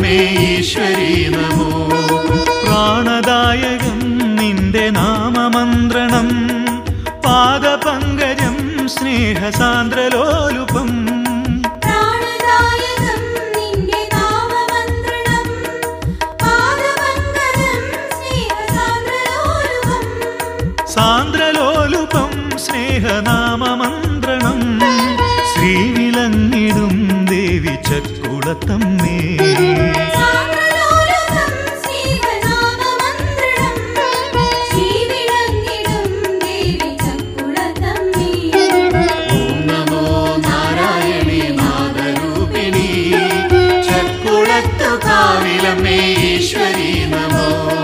കാവിലമ്മേ ഈശ്വരി നമോ പ്രാണദായകം നിന്റെ നാമമന്ത്രണം പാദപങ്കജം സ്നേഹസാന്ദ്രലോലുപം പ്രാണദായകം നിന്റെ നാമമന്ത്രണം പാദപങ്കജം സ്നേഹസാന്ദ്രലോലുപം സാന്ദ്രലോലുപം സ്നേഹനാമമന്ത്രണം ശ്രീവിലങ്ങിടും ദേവി ചക്കുളത്തമ്മേ സാന്ദ്രലോലുപം സ്നേഹനാമമന്ത്രണം ശ്രീവിളങ്ങിടും ദേവി ചക്കുളത്തമ്മേ ഓം നമോ നാരായണി നാദരൂപിണി ചക്കുളത്തു കാവിലമ്മേ ഈശ്വരി നമോ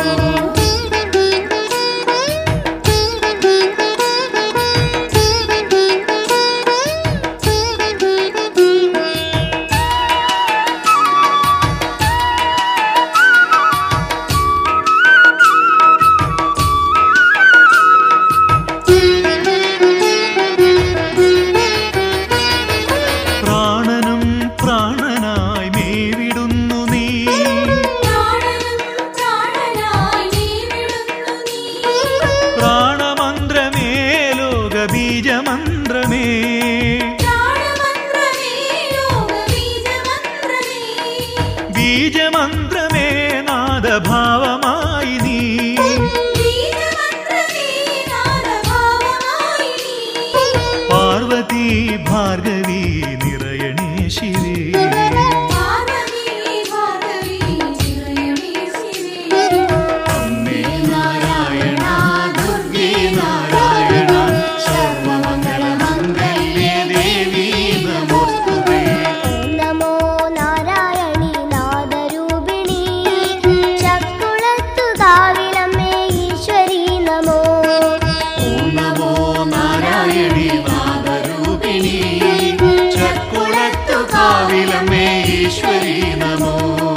പ്രാണനും പ്രാണനായി മേവിടുന്നു നീ പ്രാണനും പ്രാണനായി നീ വിടുന്നു നീ പ്രാണമന്ത്രമേ ലോകബീജമന്ത്രമേ പ്രാണമന്ത്രമേ ലോകബീജമന്ത്രമേ ബീജമന്ത്രമേ നാദഭാവമായി നീ ബീജമന്ത്രമേ നാദഭാവമായി നീ പാർവതി ഭാർഗവി നിറയണേ ശിവേ പാർവതി ഭാർഗവി നിറയണേ ശിവേ അമ്മേ നാരായണ ദുർഗേ നാരായണ സർവമംഗളമംഗല്യേ ദേവി നമോസ്തുതേ നമോ നാരായണി നാദരൂപിണി ചക്കുളത്തു കാവിലമ്മേ ഈശ്വരി നമോ ഓം നമോ നാരായണി നാദരൂപിണി ചക്കുളത്തു കാവിലമ്മേ ഈശ്വരി നമോ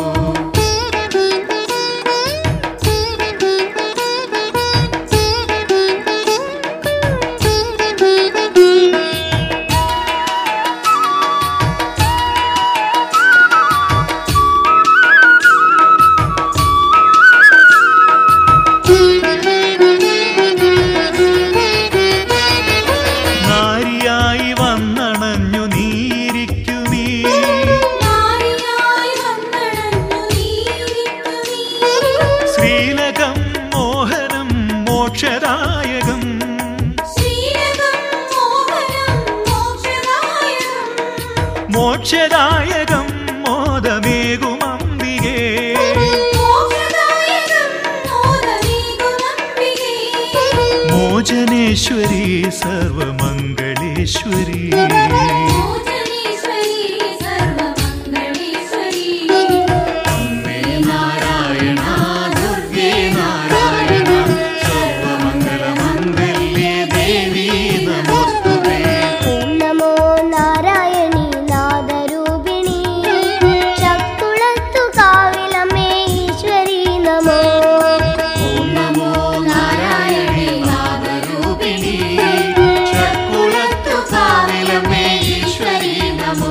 നാരിയായി വന്നണഞ്ഞു നീരിക്കുമീ നാരിയായി വന്നണഞ്ഞു നീരിക്കു നീ ശ്രീലകം മോഹനം മോക്ഷദായകം ശ്രീരകം മോഹനം മോക്ഷദായകം മോക്ഷദായകം മോദമേകുമംബികേ മോക്ഷദായകം മോദമേകുമംബികേ മോചനേശ്വരി സർവമംഗളേശ്വരി മോചനീശ്വരി സർവമംഗളേശ്വരി അമ്മേ നാരായണ ദുർഗേ നാരായണ സർവമംഗളമംഗല്യേ ദേവി നമോസ്തുതേ ഓം നമോ നാരായണി നാദരൂപിണി ചക്കുളത്തു കാവിലമ്മേ ഈശ്വരി നമോ ഓം നമോ നാരായണി നാദരൂപിണി ചക്കുളത്തു കാവിലമ്മേ ഈശ്വരി നമോ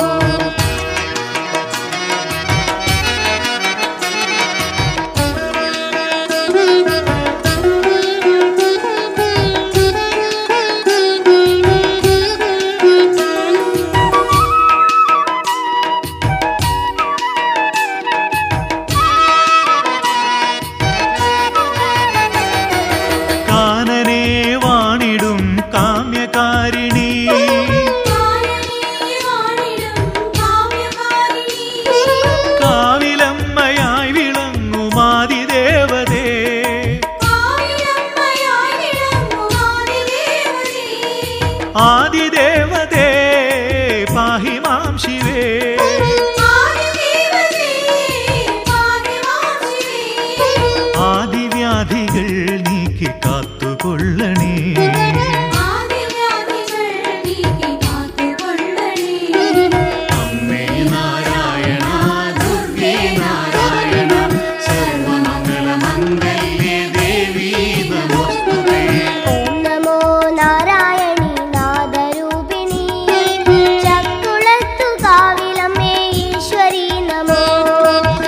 കാനനെ വാണിടും കാമ്യകാരിണി കാനനേ വാണിടും കാമ്യകാരിണി കാവിലമ്മയായി വിളങ്ങുമാതിദേവതേ കാവിലമ്മയായി വിളങ്ങും ആദിദേവതേ ആദിദേവതേ പാഹി മാം ശിവേ ആദിദേവതേ പാതിമാം ശിവേ ആദിവ്യാധികൾ നീക്കി കാത്തുകൊള്ളണേ ആദിവ്യാധികൾ നീക്കി കാത്തുകൊള്ളണേ അമ്മേ നാരായണ ദുർഗേ നാരായണ സർവമംഗളമംഗല്യേ ദേവി നമോസ്തുതേ ഓം നമോ നാരായണി നാദരൂപിണി ചക്കുളത്തു കാവിലമ്മേ ഈശ്വരി നമോ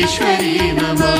ഈശ്വരി നമോ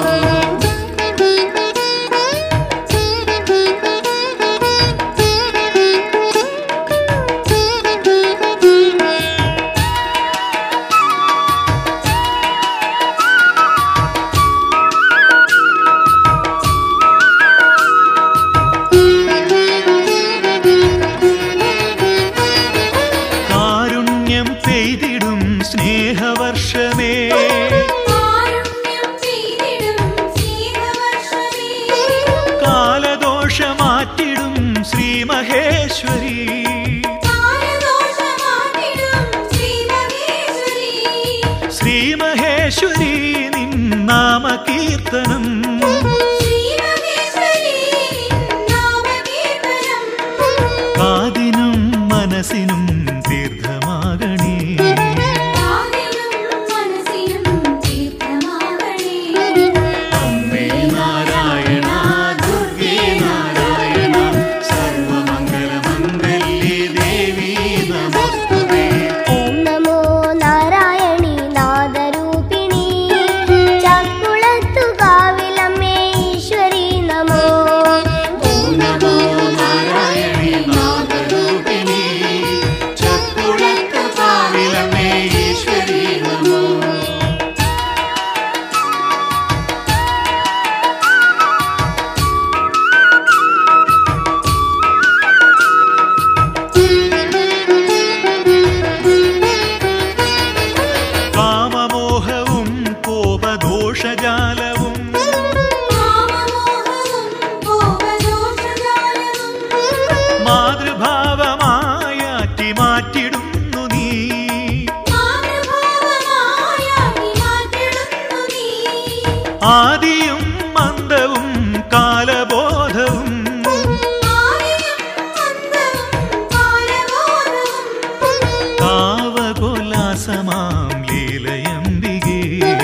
കാരുണ്യം പെയ്തിടും സ്നേഹവർഷമേ കാരുണ്യം ചെയ്തിടും സ്നേഹവർഷമേ കാലദോഷമാറ്റിടും ശ്രീ മഹേശ്വരി കാലദോഷമാറ്റിടും ശ്രീമഹേശ്വരി ശ്രീ മഹേശ്വരി നിൻ നാമകീർത്തനം ശ്രീമഹേശ്വരി നാമകീർത്തനം കാതിനും മനസ്സിനും തീർത്ഥമാകണേ കാതിലും മനസ്സിലും തീർത്ഥമാകണേ അമ്മേ നാരായണ ദുർഗേ നാരായണ സർവമംഗളമംഗല്യേ ദേവി നമസ്തുതേ ഓം നമോ നാരായണി നാദരൂപിണി ചക്കുളത്തു കാവിലമ്മേ ഈശ്വരി നമോ ഓം നമോ നാരായണി നാദരൂപിണി ചക്കുളത്തു കാവിലമേ ഈശ്വരി നമോ കാമമോഹവും കോപദോഷജാലവും കാമമോഹവും കോപദോഷജാലവും മാതൃഭാവമായാറ്റി മാറ്റിടുന്നു നീ മാതൃഭാവമായാക്കി മാറ്റിടുന്നു നീ ആദിയും മന്ദവും കാലബോധവും ആദിയും അന്തവും കാലബോധവും കാവകോലാസമാം ലീലയംബികേ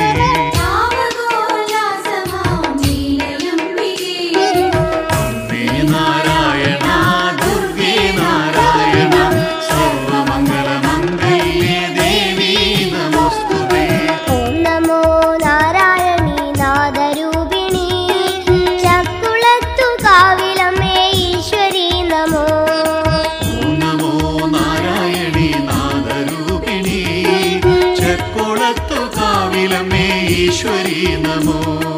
കാമകോലാസമാം ലീലയംബികേ അമ്മേ നാരായണ ദുർഗേ നാരായണ സർവമംഗളമംഗല്യേ ദേവി നമസ്തുതേ ഓം നമോ നാരായണി നാദരൂപിണി ചക്കുളത്തു കാവിലമ്മേ ഈശ്വരി നമോ ഓം നമോ നാരായണി നാദരൂപിണി ചക്കുളത്തു കാവിലമേ ഈശ്വരി നമോ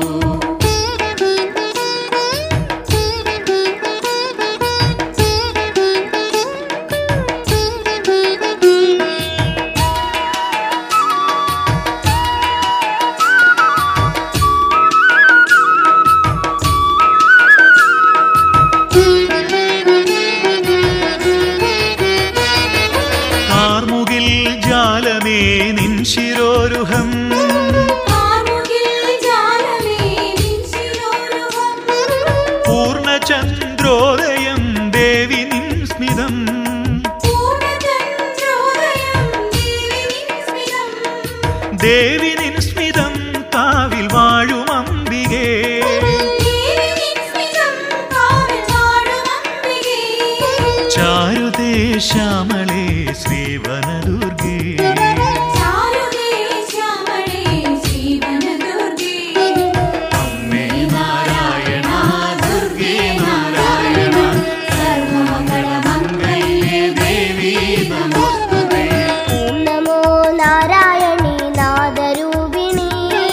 കാർമുകിൽ ജാലമേ നിൻ ശിരോരുഹം കാർമുകിൽ ജാലമേ നിൻ ശിരോരുഹം പൂർണ്ണചന്ദ്രോദയം ദേവി നിൻ സ്മിതം പൂർണ്ണചന്ദ്രോദയം ദേവി നിൻ സ്മിതം ദേവി നിൻ സ്മിതം കാവിൽ വാഴും അംബികേ ദേവി നിൻ സ്മിതം കാവിൽ വാഴും അംബികേ ചാരുതേ ശ്യാമളേ ശ്രീവനദുർഗേ ചാരുതേ ശ്യാമളേ ശ്രീവനദുർഗേ അമ്മേ നാരായണ ദുർഗേ നാരായണ സർവമംഗളമംഗല്യേ ദേവി നമസ്തുതേ ഓം നമോ നാരായണി നാദരൂപിണി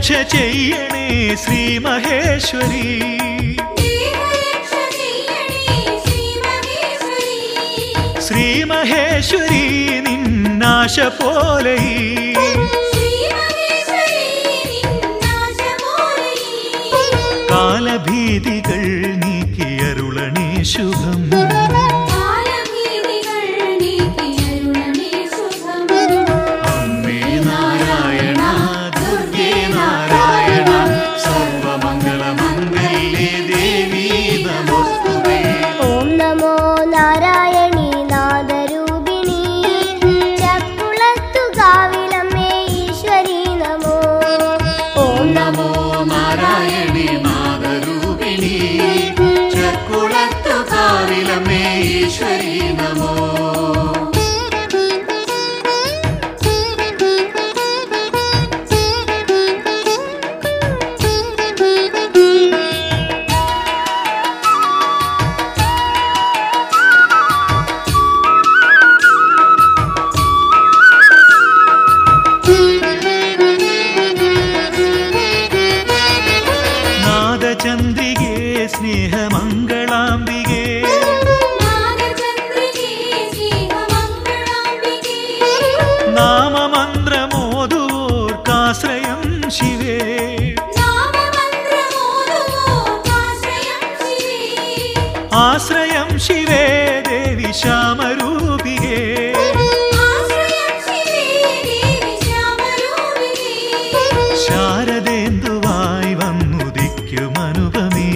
ദേഹരക്ഷ ചെയ്യണേ ശ്രീ മഹേശ്വരി ദേഹരക്ഷ ചെയ്യണേ ശ്രീ മഹേശ്വരി ശ്രീ മഹേശ്വരി നിന്നാശ പോലെ ശ്രീ മഹേശ്വരി നിന്നാശമോലി കാലഭീതികൾ നീക്കിയരുളണേ ശുഭം കാലഭീതികൾ നീക്കിയരുളണേ സുഖം അമ്മേ നാരായണ ദുർഗേ നാരായണ സർവമംഗളമംഗല്യേ ദേവി നമോസ്തുതേ ഓം നമോ നാരായണി നാദരൂപിണി ചക്കുളത്തു കാവിലമ്മേ ഈശ്വരി നമോ ഓം നമോ നാരായണി നാദരൂപിണി ചക്കുളത്തു കാവിലമേ ഈശ്വരി നമോ നാദചന്ദ്രികേ സ്നേഹമംഗളാംബികേ നാഗചന്ദ്രികേ സ്നേഹമംഗളാംബികേ നാമമന്ത്രമോതുവോർക്കാശ്രയം ശിവേ നാമമന്ത്രമോതുവോർക്കാശ്രയം ശിവേ ആശ്രയം ശിവേ ദേവി ശ്യാമരൂപികേ ആശ്രയം ശിവേ ദേവി ശ്യാമരൂപിണി ശാരദേന്ദുവായി വന്നുദിക്കുമനുപമേ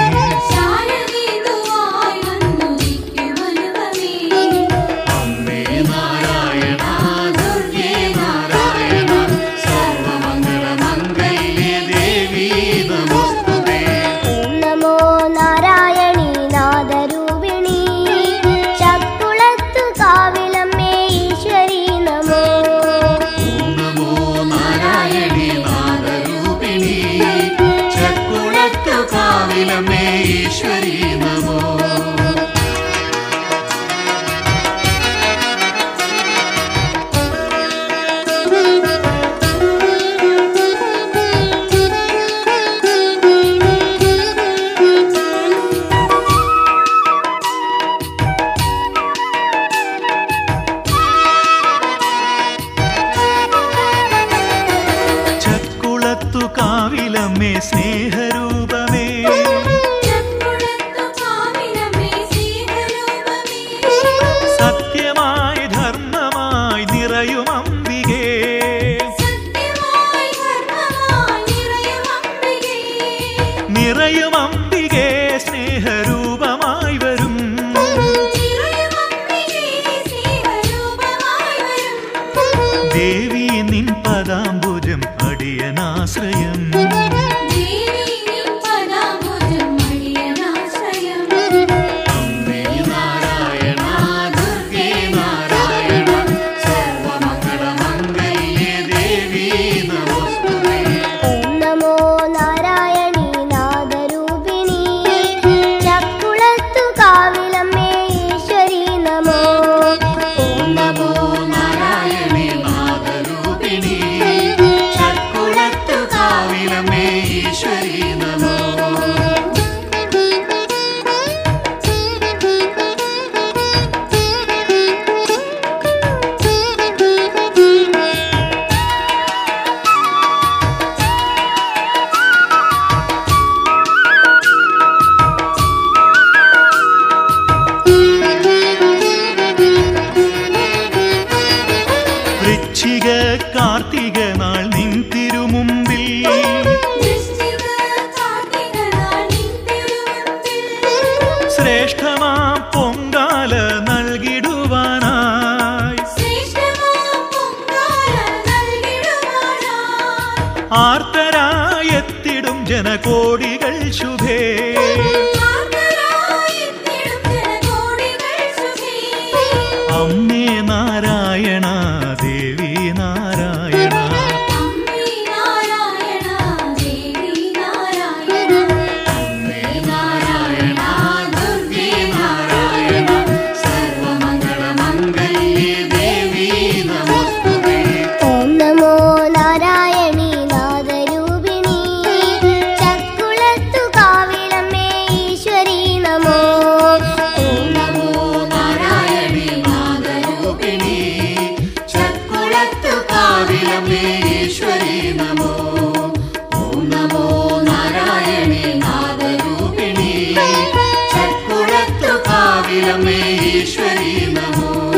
ശാരദീതുവായി വന്നുദിക്കുമനുപമേ അമ്മേ നാരായണ ദുർഗേ നാരായണ സർവമംഗളമംഗല്യേ ദേവി നമോസ്തുതേ ഓം നമോ നാരായണി നാദരൂപിണി ചക്കുളത്തു കാവിലമ്മേ ഈശ്വരി നമോ ഓം നമോ നാരായണി നാദരൂപിണി ചക്കുളത്തു കാവിലമേ ഈശ്വരി നമോ ചക്കുളത്തു കാവിലമ്മേ സ്നേഹരൂപമേ ചക്കുളത്തു കാവിലമേ സ്നേഹരൂപമേ സത്യമായി ധർമ്മമായി നിറയും അംബികേ സത്യമായി ധർമ്മമായി നിറയും അംബികേ നിറയും അംബികേ സ്നേഹരൂപമായി വരും നിറയും അംബികേ സ്നേഹരൂപമായി വരും ദേവി നിൻ പദാംബുജം അടിയനാശ്രയം ദേവി നിൻ പദാംബുജം അടിയനാശ്രയം അമ്മേ നാരായണ ദുർഗേ നാരായണ സർവമംഗളമംഗല്യേ ദേവി നമോസ്തുതേ ഓം നമോ നാരായണി നാദരൂപിണി ചക്കുളത്തു കാവിലമ്മേ ഈശ്വരി നമോ ഓം നമോ നാരായണി നാദരൂപിണി ചക്കുളത്തു കാവിലമേ ഈശ്വരി നമോ വൃശ്ചിക കാർത്തിക നാൾ നിൻ തിരുമുമ്പിൽ വൃശ്ചിക കാർത്തിക നാൾ നിൻ തിരുമുമ്പിൽ ശ്രേഷ്ഠമാം പൊങ്കാല നൽകിടുവാനായി ശ്രേഷ്ഠമാം പൊങ്കാല നൽകിടുവാനായി ആർത്തരായെത്തിടും ജനകോടികൾ ശുഭേ ആർദ്രരായെത്തിടും ജനകോടികൾ ശുഭേ. അമ്മേ നാരായണ ദേവി നാരായണ അമ്മേ നാരായണ, ദേവി നാരായണ. അമ്മേ നാരായണ ദുർഗേ നാരായണ സർവമംഗളമംഗല്യേ ദേവി നമോസ്തുതേ ഓം നമോ നാരായണി നാദരൂപിണി കാവിലമ്മേ ഈശ്വരി നമോ ഓം നമോ നാരായണേ നാദരൂപിണി ചക്കുളത്തു കാവിലമ്മേ ഈശ്വരി നമോ